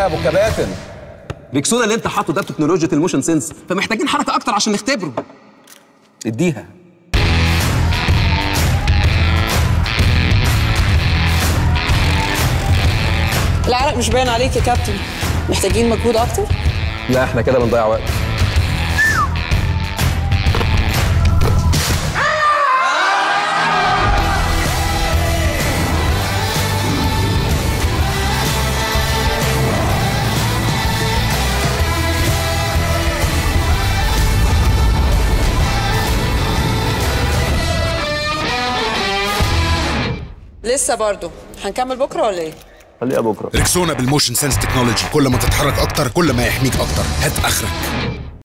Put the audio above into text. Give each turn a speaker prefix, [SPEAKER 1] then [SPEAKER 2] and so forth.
[SPEAKER 1] ابو الكباتن
[SPEAKER 2] ريكسونا اللي انت حاطه ده بتكنولوجيا الموشن سنس فمحتاجين حركه اكتر عشان نختبره اديها
[SPEAKER 3] العرق مش باين عليك يا كابتن محتاجين مجهود اكتر
[SPEAKER 2] لا احنا كده بنضيع وقت
[SPEAKER 3] لسه برضو هنكمل بكره ولا ايه
[SPEAKER 2] خليها بكره
[SPEAKER 4] ريكسونا بالموشن سنس تكنولوجي كل ما تتحرك اكتر كل ما يحميك اكتر هات اخرك